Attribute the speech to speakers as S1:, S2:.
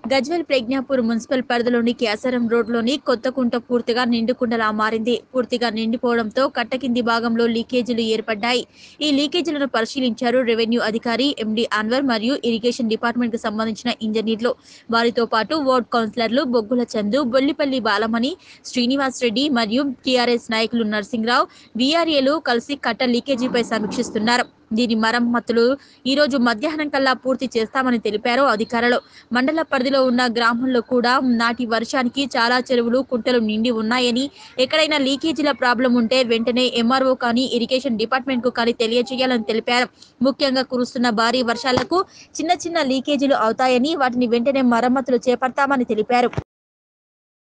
S1: Gajwel Pragnapur municipal పరిధిలోని కేసరం రోడ్లోని కొత్తకుంట పూర్తిగా నిండుకుండలా మారింది పూర్తిగా నిండిపోవడంతో కట్ట కింది భాగంలో లీకేజీలు ఏర్పడ్డాయి ఈ లీకేజీలను పరిశీలించారు రెవెన్యూ అధికారి ఎండి అన్వర్ మరియు ఇరిగేషన్ డిపార్ట్మెంట్ కు సంబంధించిన ఇంజనీర్లు వారితో పాటు వార్డ్ కౌన్సిలర్లు బొగ్గుల చందు బొల్లిపల్లి బాలమణి శ్రీనివాస్ రెడ్డి మరియు టీఆర్ఎస్ నాయకులు నర్సింగ్రావు వీఆర్ఏలు కలిసి కట్ట లీకేజీపై సమీక్షిస్తున్నారు దీని మరమ్మతులు ఈ రోజు మధ్యాహ్నం కల్లా పూర్తి చేస్తామని తెలిపారు అధికారులు మండల పరిధిలో ఉన్న గ్రామంలో కూడా నాటి వర్షానికి చాలా చెరువులు కుంటలు నిండి ఉన్నాయని ఎక్కడైనా లీకేజీల ప్రాబ్లం ఉంటే వెంటనే ఎంఆర్ఓ కానీ ఇరిగేషన్ డిపార్ట్మెంట్ కు కానీ తెలియజేయాలని తెలిపారు ముఖ్యంగా కురుస్తున్న భారీ వర్షాలకు చిన్న చిన్న లీకేజీలు అవుతాయని వాటిని వెంటనే మరమ్మతులు చేపడతామని తెలిపారు